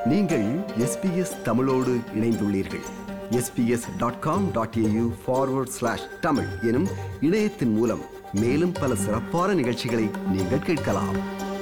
நீங்கள் எஸ்பிஎஸ் தமிழோடு இணைந்துள்ளீர்கள் S B S dot com dot A U forward slash Tamil எனும் இணையத்தின் மூலம் மேலும் பல சிறப்பான நிகழ்ச்சிகளை நீங்கள் கேட்கலாம்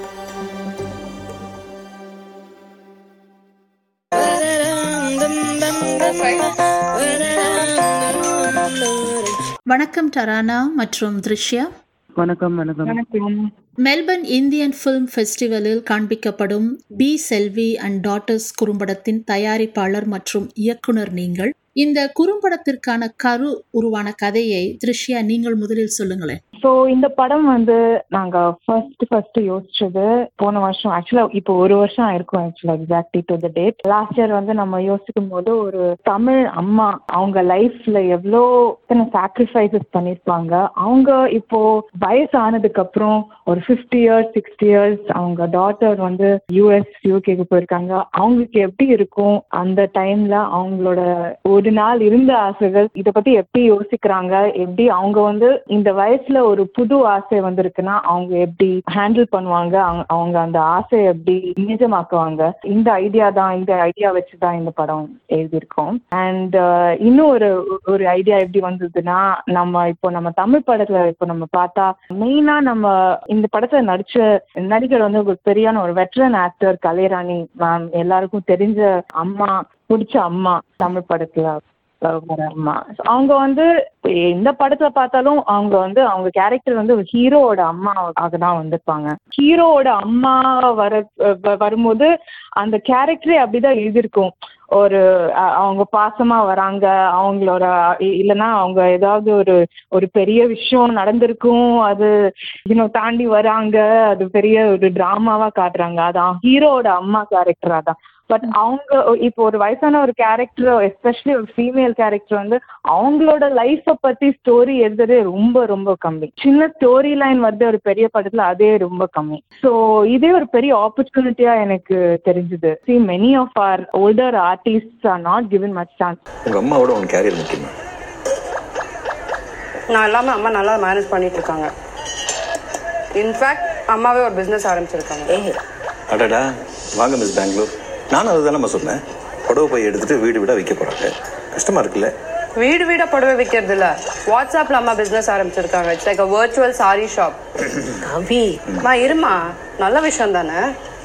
வணக்கம் டரானா மற்றும் த்ரிஷ்யா வணக்கம் வணக்கம் மெல்பர்ன் இந்தியன் ஃபிலிம் ஃபெஸ்டிவலில் காண்பிக்கப்படும் பி செல்வி அண்ட் டாட்டர்ஸ் குறும்படத்தின் தயாரிப்பாளர் மற்றும் இயக்குனர் நீங்கள் இந்த குறும்படத்திற்கான கரு உருவான கதையை த்ரிஷ்யா நீங்கள் முதலில் சொல்லுங்களேன் ஸோ இந்த படம் வந்து நாங்க ஃபர்ஸ்ட் ஃபர்ஸ்ட் யோசிச்சது போன வருஷம் ஆக்சுவலா இப்போ ஒரு வருஷம் ஆயிருக்கும் ஆக்சுவலா exactly to the date last year வந்து நம்ம யோசிக்கும் போது ஒரு தமிழ் அம்மா அவங்க லைஃப்ல எவ்வளோ இத்தனை சாக்ரிஃபைசஸ் பண்ணிருப்பாங்க அவங்க இப்போ வயசு ஆனதுக்கு அப்புறம் ஒரு ஃபிஃப்டி இயர்ஸ் சிக்ஸ்டி இயர்ஸ் அவங்க டாட்டர் வந்து யூஎஸ் யூகேக்கு போயிருக்காங்க அவங்களுக்கு எப்படி இருக்கும் அந்த டைம்ல அவங்களோட ஒரு நாள் இருந்த ஆசைகள் இத பத்தி எப்படி யோசிக்கிறாங்க எப்படி அவங்க வந்து இந்த வயசுல ஒரு புது ஆசை வந்திருக்குன்னா அவங்க எப்படி ஹேண்டில் பண்ணுவாங்க அவங்க- அவங்க அந்த ஆசையை எப்படி நிஜமாக்குவாங்க இந்த ஐடியா தான் இந்த ஐடியா வச்சு தான் இந்த படம் எழுதியிருக்கோம் அண்ட் இன்னும் ஒரு ஒரு ஐடியா எப்படி வந்ததுன்னா நம்ம இப்போ நம்ம தமிழ் படத்துல இப்போ நம்ம பார்த்தா மெயினா நம்ம இந்த படத்துல நடிச்ச நடிகர் வந்து ஒரு பெரியான ஒரு வெட்டரன் ஆக்டர் கலைராணி மேம் எல்லாருக்கும் தெரிஞ்ச அம்மா பிடிச்ச அம்மா தமிழ் படத்துல அஹ், வர அம்மா So, அவங்க வந்து எந்த படத்துல பார்த்தாலும் அவங்க வந்து அவங்க கேரக்டர் வந்து ஒரு ஹீரோவோட அம்மா ஆக தான் வந்திருப்பாங்க ஹீரோவோட அம்மா வர வ- வரும்போது அந்த கேரக்டரே அப்படிதான் எழுதியிருக்கும் ஒரு அ- அவங்க பாசமா வராங்க அவங்களோட இ- இல்லைன்னா அவங்க ஏதாவது ஒரு ஒரு பெரிய விஷயம் நடந்திருக்கும் அது இன்னும் தாண்டி வராங்க அது பெரிய ஒரு டிராமாவா காட்டுறாங்க அதான் ஹீரோவோட அம்மா கேரக்டரா தான் பட் அவங்க இப்போ ஒரு வயசான ஒரு கேரக்டர் எஸ்பெஷலி ஒரு ஃபீமேல் கேரக்டர் வந்து அவங்களோட லைஃப்பை பத்தி ஸ்டோரி எழுதுறதே ரொம்ப ரொம்ப கம்மி சின்ன ஸ்டோரி லைன் வருது ஒரு பெரிய படத்துல அதே ரொம்ப கம்மி ஸோ இதே ஒரு பெரிய ஆப்பர்ச்சுனிட்டியா எனக்கு தெரிஞ்சுது see many of our older artist are not given much chance உங்க அம்மாவோட உன் கேரியர் முக்கியமா நான் எல்லாமே அம்மா நல்லா மேனேஜ் பண்ணிட்டு இருக்காங்க இன்ஃபேக்ட் அம்மாவே ஒரு பிஸ்னஸ் ஆரம்பிச்சிருக்காங்க அடடா வாங்க மிஸ் பெங்களூர் நானும் அதுதானே நம்ம சொன்னேன் புடவை போய் எடுத்துட்டு வீடு வீடா விற்க போறாங்க கஷ்டமா இருக்குல்ல வீடு வீட புடவை விற்கிறது இல்ல வாட்ஸ்அப்ல அம்மா பிசினஸ் ஆரம்பிச்சிருக்காங்க it's like virtual sari shop அபி மா இருமா நல்ல விஷயம் தானே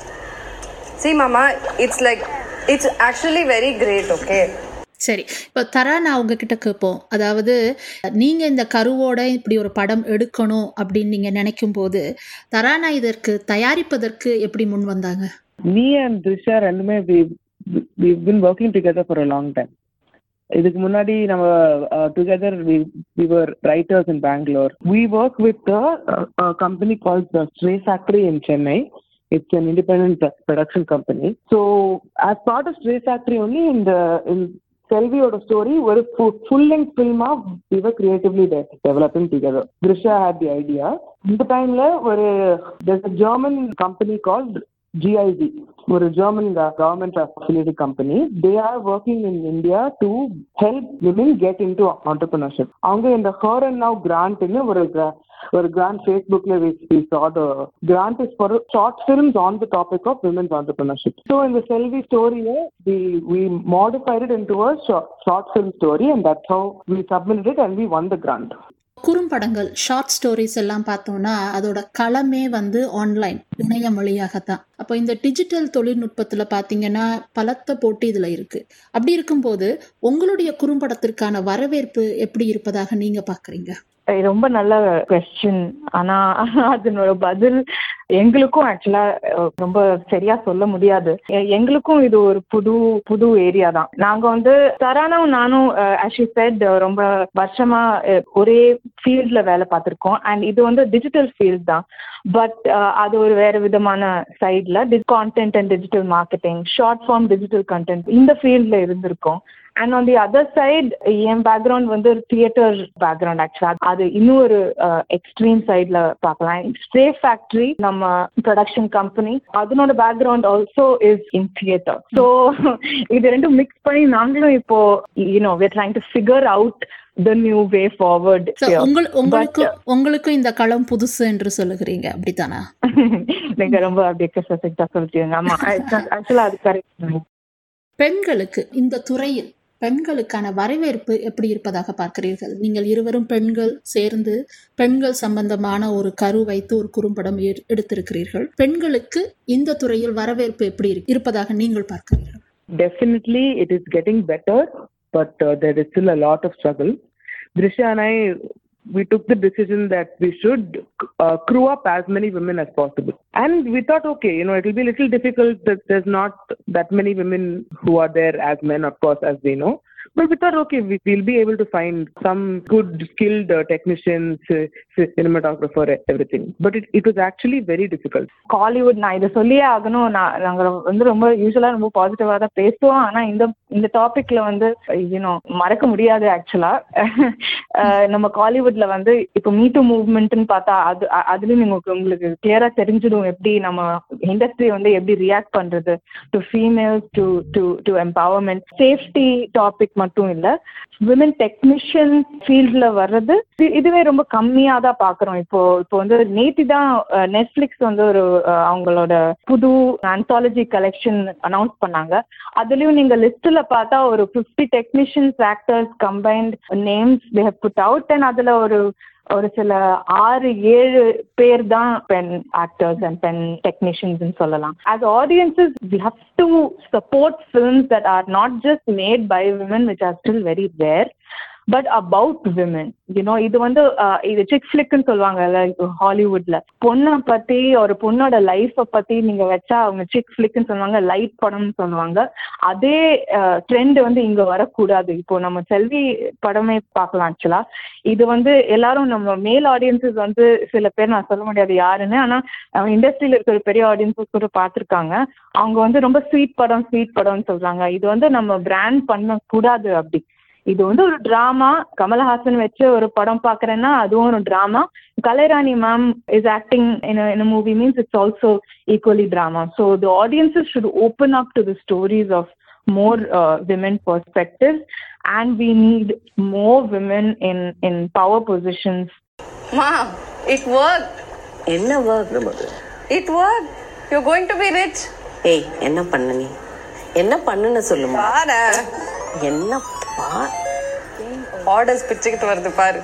சி மாமா it's like it's actually very great okay சரி இப்போ தரானா உங்ககிட்ட கேட்போம் அதாவது நீங்க இந்த கருவோட இப்படி ஒரு படம் எடுக்கணும் அப்படின்னு நீங்க நினைக்கும் போது தரானா இதற்கு தயாரிப்பதற்கு எப்படி முன் வந்தாங்க me and Drisha ரெண்டுமே we- we've been working together for a long time இதுக்கு முன்னாடி நம்ம together we were writers in Bangalore. We work with a, a company called the Stray Factory in Chennai. It's an independent production company. So as part of Stray Factory only in the in செல்வியோட story ஒரு full length ஃபில்மா we were creatively de- developing together. Drisha had the idea. இந்த டைம்ல ஒரு there's a German company called GIZ, ஒரு German government affiliated company they are working in India to help women get in to entrepreneurship அவங்க இந்த her and now கிராண்ட்னு ஒரு gra- ஒரு grant ஃபேஸ்புக்ல we saw the grant is for short films on the topic of women's entrepreneurship. So in the Selvi story, we we modified it into a short, short film story, and that's how we submitted it, and we won the grant. குறும்படங்கள் short stories எல்லாம் பார்த்தோம்னா அதோட களமே வந்து online இணையம் வழியாகத்தான் அப்போ இந்த digital தொழில்நுட்பத்தில் பார்த்தீங்கன்னா பலத்த போட்டி இதில் இருக்குது அப்படி இருக்கும்போது உங்களுடைய குறும்படத்திற்கான வரவேற்பு எப்படி இருப்பதாக நீங்கள் பார்க்குறீங்க இது ரொம்ப நல்ல கொஸ்டின் ஆனா அதனோட பதில் எங்களுக்கும் ஆக்சுவலா ரொம்ப சரியா சொல்ல முடியாது எ- எங்களுக்கும் இது ஒரு புது புது ஏரியா தான் நாங்க வந்து தரானாவும் நானும் ஆக்சுவலி செட் ரொம்ப வருஷமா அஹ், ஒரே ஃபீல்ட்ல வேலை பார்த்திருக்கோம் அண்ட் இது வந்து டிஜிட்டல் ஃபீல்ட் தான் பட் அது ஒரு வேற விதமான சைட்ல content and digital marketing short form digital content இந்த ஃபீல்ட்ல இருந்திருக்கோம் and on the other side என் பேக்ரவுண்ட் வந்து ஒரு தியேட்டர் பேக்ரவுண்ட் ஆக்சுவலா அது இன்னும் ஒரு எக்ஸ்ட்ரீம் சைட்ல பார்க்கலாம் ஸ்டே ஃபேக்டரி நம்ம ப்ரொடக்ஷன் கம்பெனி அதனோட background also is in theatre so இது ரெண்டும் மிக்ஸ் பண்ணி நாங்களும் இப்போ you know we're trying to figure out the new way forward So, here. உங்கள் உங்களுக்கும் உங்களுக்கும் இந்த களம் புதுசு என்று சொல்லுகிறீங்க அப்படித்தானா நீங்க ரொம்ப அப்படியே ஸ்பெசிஃபிக்கா சொல்லிட்டீங்க ஆமா ஆக்சுவலா அது கரெக்ட் பெண்களுக்கு இந்த துறையில் பெண்களுக்கான வரவேற்பு எப்படி இருப்பதாக பார்க்கிறீர்கள் நீங்கள் இருவரும் பெண்கள் சேர்ந்து பெண்கள் சம்பந்தமான ஒரு கரு வைத்து ஒரு குறும்படம் எ- எடுத்திருக்கிறீர்கள் பெண்களுக்கு இந்த துறையில் வரவேற்பு எப்படி இரு- இருப்பதாக நீங்கள் பார்க்கிறீர்கள் Definitely, it is getting better, but uh, there is still a lot of struggle. Drisha and I, we took the decision that we should uh, crew up as many women as possible. And we thought, okay, you know, it will be a little difficult that there's not that many women who are there as men, of course, as we know. But we thought, okay, we, we'll be able to find some good, skilled uh, technicians, uh, cinematographer, everything. But it, it was actually very difficult. Kollywood நான் இதை சொல்லியே ஆகணும் நான் நாங்க வந்து ரொம்ப யூஸ்வலா ரொம்ப பாசிட்டிவா தான் பேசுவோம் ஆனா இந்த இந்த டாபிக்ல வந்து யூனோ மறக்க முடியாது ஆக்சுவலா நம்ம காலிவுட்ல வந்து இப்போ மீட்டு மூவ்மெண்ட்னு பார்த்தா அது அ- அதுலயும் உங்களுக்கு உங்களுக்கு கிளியரா தெரிஞ்சிடும் எப்படி நம்ம இண்டஸ்ட்ரி வந்து எப்படி ரியாக்ட் பண்றது to females to to to empowerment safety topic மட்டும் இல்ல விமன் டெக்னீஷியன் ஃபீல்ட்ல வர்றது இது- இதுவே ரொம்ப கம்மியா தான் பாக்குறோம் இப்போ இப்போ வந்து நேத்தி தான் நெட்ஃபிளிக்ஸ் வந்து ஒரு அஹ், அவங்களோட புது ஆந்தாலஜி கலெக்ஷன் அனௌன்ஸ் பண்ணாங்க அதுலயும் நீங்க லிஸ்ட்ல பார்த்தா ஒரு fifty technicians actors combined names they have put out and அதுல ஒரு ஒரு சில ஆறு ஏழு பேர் தான் பெண் ஆக்டர்ஸ் அண்ட் பெண் டெக்னீஷியன்ஸ் சொல்லலாம் as audiences we have to support films that are not just made by women which are still very rare but about women you know இது வந்து அஹ், இது சிக் ஃபிளிக்னு சொல்லுவாங்கல்ல ஹாலிவுட்ல பொண்ணை பத்தி ஒரு பொண்ணோட லைஃப்பை பத்தி நீங்க வச்சா அவங்க சிக் ஃபிளிக்னு சொல்லுவாங்க லைட் படம்னு சொல்லுவாங்க அதே ட்ரெண்ட் வந்து இங்க வரக்கூடாது இப்போ நம்ம செல்வி படமே பார்க்கலாம் ஆக்சுவலா இது வந்து எல்லாரும் நம்ம மேல் ஆடியன்சஸ் வந்து சில பேர் நான் சொல்ல முடியாது யாருன்னு ஆனா இண்டஸ்ட்ரியில இருக்கிற பெரிய ஆடியன்சஸ் கூட பார்த்துருக்காங்க அவங்க வந்து ரொம்ப ஸ்வீட் படம் ஸ்வீட் படம்னு சொல்றாங்க இது வந்து நம்ம பிராண்ட் பண்ண கூடாது அப்படி இது வந்து ஒரு டிராமா கமல்ஹாசன் வச்சு ஒரு படம் பாக்குறேன்னா அதுவும் ஒரு drama Kalairani ma'am is acting in movie means it's also equally drama so the audiences should open up to the stories of more uh, women perspectives and we need more women in in power positions Ma, it worked. என்ன work என்னம்மா அது It worked. You're going to be rich. ஏய் என்ன பண்ண நீ என்ன பண்ணுன்னு சொல்லுமா பாரு என்ன பா ஆர்டர்ஸ் பிச்சுக்கிட்டு வருது பாரு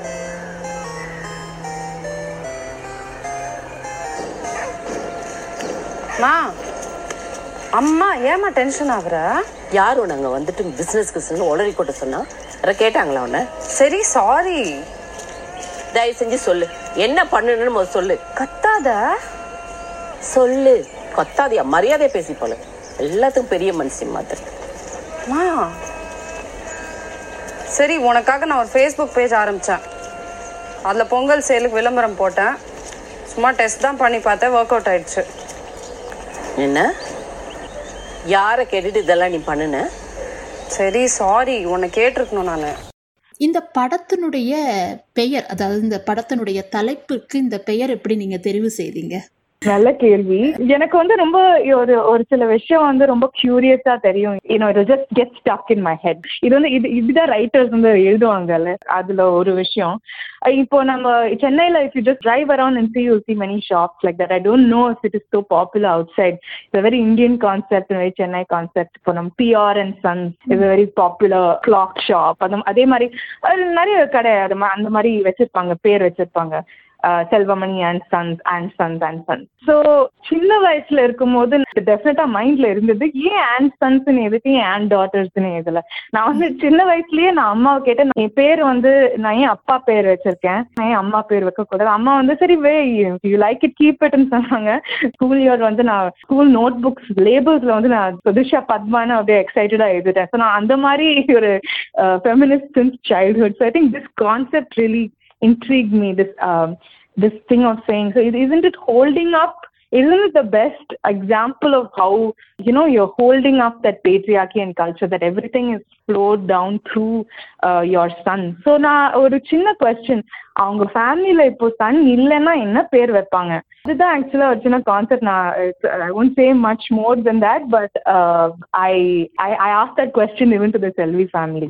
மா அம்மா ஏமா டென்ஷன் ஆகுற யார் உனங்க வந்துட்டு பிசினஸ் கிஸ்னு உளறி கொட்ட சொன்னா யாரை கேட்டாங்களா உன்ன சரி சாரி தயவு செஞ்சு சொல்லு என்ன பண்ணுன்னு முதல்ல சொல்லு கத்தாத சொல்லு கொத்தாதியா மரியாதையை பேசி போல எல்லாத்துக்கும் பெரிய மனுஷன் மாதிரி மா சரி உனக்காக நான் ஒரு ஃபேஸ்புக் பேஜ் ஆரம்பித்தேன் அதில் பொங்கல் சேலுக்கு விளம்பரம் போட்டேன் சும்மா டெஸ்ட் தான் பண்ணி பார்த்தேன் ஒர்க் அவுட் ஆயிடுச்சு என்ன யாரை கேட்டுட்டு இதெல்லாம் நீ பண்ணுன சரி சாரி உன்னை கேட்டிருக்கணும் நான் இந்த படத்தினுடைய பெயர் அதாவது இந்த படத்தினுடைய தலைப்புக்கு இந்த பெயர் எப்படி நீங்க தெரிவு செய்தீங்க நல்ல கேள்வி எனக்கு வந்து ரொம்ப ஒரு ஒரு சில விஷயம் வந்து ரொம்ப கியூரியஸா தெரியும் you know it just get stuck in my head இது வந்து இது இதுதான் ரைட்டர்ஸ் வந்து எழுதுவாங்கல்ல அதுல ஒரு விஷயம் அஹ் இப்போ நம்ம சென்னையில if you just drive around and see you see many shops like that I don't know if it is so popular outside it's very Indian concept very Chennai concept இப்போ நம்ம PR and sons is very popular clock shop அந்த அதே மாதிரி அது நிறைய கடை அது மா- அந்த மாதிரி வச்சிருப்பாங்க பேர் வச்சிருப்பாங்க uh Selvamani and sons and sons and sons so சின்ன வயசுல இருக்கும்போது டெஃபினட்டா மைண்ட்ல இருந்தது ஏன் அண்ட் சன்ஸ்னு எதுக்கு ஏன் அண்ட் டாட்டர்ஸ்னு இதுல நான் வந்து சின்ன வயசுலயே நான் அம்மாவை கேட்டேன் என் பேர் வந்து நான் ஏன் அப்பா பேர் வச்சிருக்கேன் நான் ஏன் அம்மா பேர் வைக்க கூடாது அம்மா வந்து சரி way you like it keep இட்னு சொன்னாங்க ஸ்கூல் இயர் வந்து நான் ஸ்கூல் நோட் புக்ஸ் லேபிள்ஸ்ல வந்து நான் சுதிஷா பத்மான்னு அப்படியே எக்ஸைட்டடா எழுதிட்டேன் ஸோ நான் அந்த மாதிரி ஒரு feminist since childhood so I think this concept really intrigued me this um, this thing of saying so is- isn't it holding up isn't it the best example of how you know you're holding up that patriarchy and culture that everything is flowed down through uh, your son so நான் ஒரு சின்ன question அவங்க ஃபேமிலியில இப்போ Sun இல்லைன்னா என்ன பேர் வைப்பாங்க இதுதான் ஆக்சுவலா ஒரு சின்ன கான்செப்ட் நான் I won't say much more then that but I I I ask that question even to the Selvi family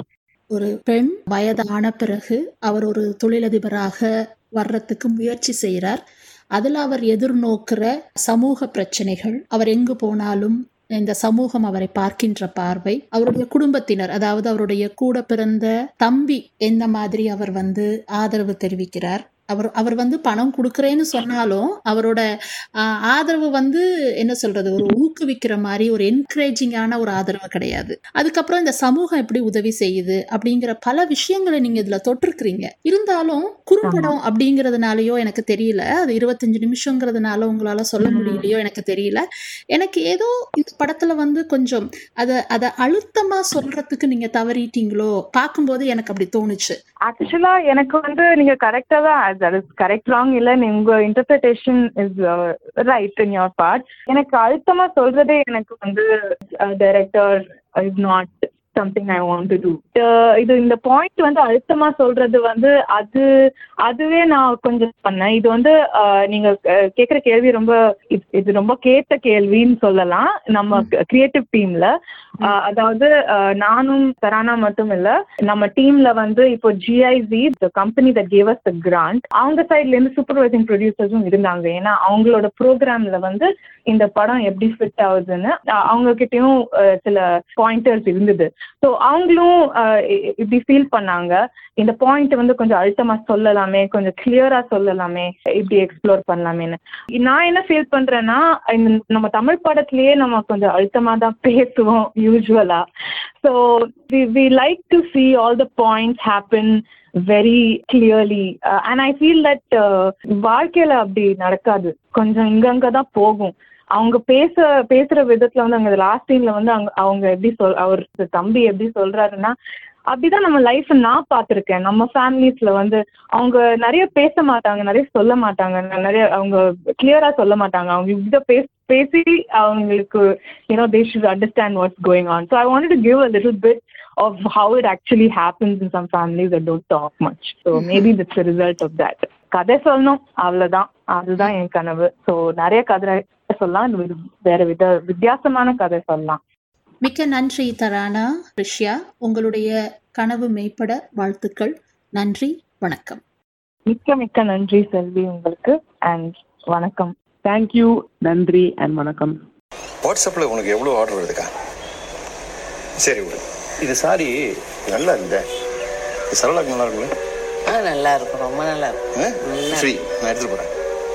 ஒரு பெண் வயதான பிறகு அவர் ஒரு தொழிலதிபராக வர்றதுக்கு முயற்சி செய்கிறார் அதில் அவர் எதிர்நோக்கிற சமூக பிரச்சனைகள் அவர் எங்கு போனாலும் இந்த சமூகம் அவரை பார்க்கின்ற பார்வை அவருடைய குடும்பத்தினர் அதாவது அவருடைய கூட பிறந்த தம்பி எந்த மாதிரி அவர் வந்து ஆதரவு தெரிவிக்கிறார் அவர் அவர் வந்து பணம் கொடுக்குறேன்னு சொன்னாலும் அவரோட ஆஹ், ஆதரவு வந்து என்ன சொல்றது ஒரு ஊக்குவிக்கிற மாதிரி ஒரு என்கரேஜிங்கான ஒரு ஆதரவு கிடையாது அதுக்கப்புறம் இந்த சமூகம் எப்படி உதவி செய்யுது அப்படிங்கிற பல விஷயங்களை நீங்க இதுல தொட்டிருக்கிறீங்க இருந்தாலும் குறும்படம் அப்படிங்கிறதுனாலயோ எனக்கு தெரியல அது இருபத்தஞ்சு நிமிஷங்கிறதுனால உங்களால சொல்ல முடியலையோ எனக்கு தெரியல எனக்கு ஏதோ இந்த படத்துல வந்து கொஞ்சம் அதை அதை அழுத்தமா சொல்றதுக்கு நீங்க தவறிட்டீங்களோ பார்க்கும்போது எனக்கு அப்படி தோணுச்சு ஆக்சுவலா எனக்கு வந்து நீங்க கரெக்டா தான் தட் இஸ் கரெக்ட் ராங் இல்ல உங்க interpretation is right in your part எனக்கு அழுத்தமா சொல்றதே எனக்கு வந்து director is not something I want to do இது இந்த பாயிண்ட் வந்து அழுத்தமா சொல்றது வந்து அது அதுவே நான் கொஞ்சம் பண்ணேன் இது வந்து uh, நீங்க uh, கேக்குற கேள்வி ரொம்ப இது- இது ரொம்ப கேட்ட கேள்வின்னு சொல்லலாம் நம்ம கிரியேட்டிவ் டீம்ல அதாவது uh, நானும் தரானா மட்டும் இல்ல நம்ம டீம்ல வந்து இப்போ GIC the company the gave us the grant அவங்க சைட்ல இருந்து சூப்பர்வைசிங் ப்ரொடியூசர்ஸும் இருந்தாங்க ஏன்னா அவங்களோட ப்ரோக்ராம்ல வந்து இந்த படம் எப்படி ஃபிட் ஆகுதுன்னு அஹ் அவங்க கிட்டயும் அஹ், சில பாயிண்டர்ஸ் இருந்தது ஸோ அவங்களும் அஹ், இ- இப்படி ஃபீல் பண்ணாங்க இந்த பாயிண்ட் வந்து கொஞ்சம் அழுத்தமா சொல்லலாமே கொஞ்சம் கிளியரா சொல்லலாமே இப்படி எக்ஸ்ப்ளோர் பண்ணலாமேன்னு நான் என்ன ஃபீல் பண்றேன்னா இந்த நம்ம தமிழ் படத்திலேயே நம்ம கொஞ்சம் அழுத்தமா தான் பேசுவோம் யூஸ்வலா so we we like to see all the points happen very clearly and I feel that வாழ்க்கையில அப்படி நடக்காது கொஞ்சம் இங்கங்க தான் போகும் அவங்க பேச பேசுற விதத்துல வந்து அங்க லாஸ்ட் சீன்ல வந்து அவங்க அவங்க எப்படி சொல் அவர் தம்பி எப்படி சொல்றாருன்னா அப்படிதான் நம்ம லைஃப் நான் பார்த்திருக்கேன் நம்ம ஃபேமிலிஸ்ல வந்து அவங்க நிறைய பேச மாட்டாங்க நிறைய சொல்ல மாட்டாங்க நிறைய அவங்க கிளியரா சொல்ல மாட்டாங்க அவங்க இத பேச பேசி அவங்களுக்கு you know they should understand what's going on so I want to give a little bit of how it actually happens in some families that don't talk much so maybe that's result of that கதை சொல்லணும் அவ்வளவுதான் அதுதான் என் கனவு so நிறைய கதை சொல்லலாம் இது ஒரு வேற வித வித்தியாசமான கதை சொல்லலாம் மிக்க நன்றி தரானா ரிஷ்யா உங்களுடைய கனவு மெய்ப்பட வாழ்த்துக்கள் நன்றி வணக்கம் மிக்க மிக்க நன்றி செல்வி உங்களுக்கு அண்ட் வணக்கம் தேங்க்யூ நன்றி அண்ட் வணக்கம் வாட்ஸ்அப்பில் உனக்கு எவ்வளோ ஆர்டர் வருதுக்கா சரி விடு இது சாரி நல்லா இருந்த இது சரளாக்கு நல்லா இருக்குல்ல ஆ நல்லா இருக்கும் ரொம்ப நல்லா இருக்கும் நல்லா ஃப்ரீ நான் எடுத்துட்டு போகிறேன்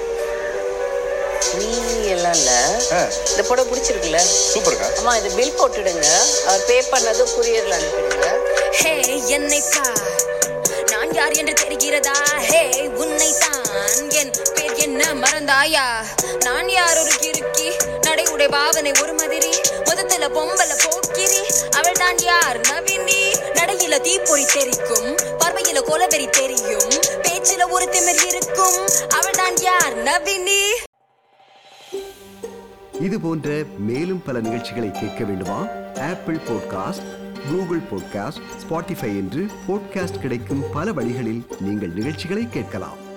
நீ எல்லாம் இல்ல ஆ இந்த படம் பிடிச்சிருக்குல்ல சூப்பர்க்கா அம்மா இது பில் போட்டுடுங்க அவர் பே பண்ணது குரியர்ல அனுப்பிடுங்க ஹே என்னை பார் நான் யார் என்று தெரிகிறதா ஹே உன்னை தான் என் பேர் என்ன மறந்தாயா நான் யார் ஒரு கிறுக்கி நடை உடை பாவனை ஒரு மாதிரி முதத்துல பொம்பல போக்கிரி அவள் தான் யார் நவினி நடையில தீப்பொறி தெரிக்கும் பார்வையில கோலவெறி தெரியும் பேச்சில ஒரு திமிர் இருக்கும் அவள் தான் யார் நவினி இது போன்ற மேலும் பல நிகழ்ச்சிகளை கேட்க வேண்டுமா Apple podcast Google podcast Spotify என்று பாட்காஸ்ட் கிடைக்கும் பல வழிகளில் நீங்கள் நிகழ்ச்சிகளை கேட்கலாம்